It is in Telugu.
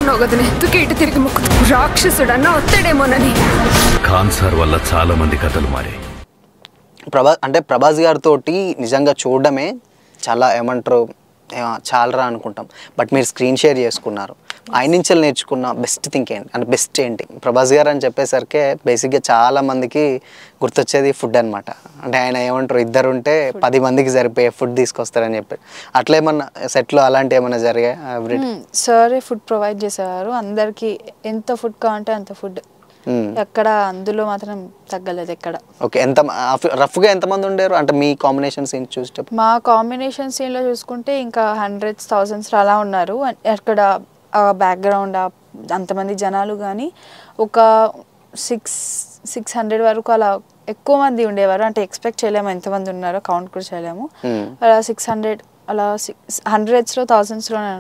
నొగదని ఎత్తుకి ఇటు తిరిగి ముక్కు రాక్షసుడన్నా వస్తాడేమోనని ఖాన్ సార్ వల్ల చాలా మంది కథలు మారాయి ప్రభా అంటే ప్రభాస్ గారితో నిజంగా చూడడమే చాలా ఏమంటారు ఏ, చాలరా అనుకుంటాం బట్ మీరు స్క్రీన్ షేర్ చేసుకున్నారు ఆయన నుంచి నేర్చుకున్న బెస్ట్ థింక్ ఏంటి అంటే బెస్ట్ ఏంటి ప్రభాస్ గారు అని చెప్పేసరికి బేసిక్గా చాలా మందికి గుర్తొచ్చేది ఫుడ్ అనమాట అంటే ఆయన ఏమంటారు ఇద్దరు ఉంటే పది మందికి సరిపోయే ఫుడ్ తీసుకొస్తారని చెప్పి అట్లా ఏమన్నా సెట్లో అలాంటి ఏమన్నా జరిగాయి ఎవ్రీ సరే ఫుడ్ ప్రొవైడ్ చేసేవారు అందరికి ఎంత ఫుడ్ కావాలంటే అంత ఫుడ్ ఎక్కడ అందులో మాత్రం తగ్గలేదు ఎక్కడ ఓకే ఎంత రఫ్గా ఎంతమంది ఉండేరు అంటే మీ కాంబినేషన్ సీన్ చూసేటప్పుడు మా కాంబినేషన్ సీన్లో చూసుకుంటే ఇంకా హండ్రెడ్స్ థౌజండ్స్ అలా ఉన్నారు అన్- అక్కడ బ్యాక్గ్రౌండ్ అంతమంది జనాలు కానీ ఒక సిక్స్ సిక్స్ హండ్రెడ్ వరకు అలా ఎక్కువ మంది ఉండేవారు అంటే ఎక్స్పెక్ట్ చేయలేము ఎంతమంది ఉన్నారో కౌంట్ కూడా చేయలేము Hmm. అలా సిక్స్ హండ్రెడ్ అలా సిక్స్ హండ్రెడ్స్లో థౌజండ్స్లో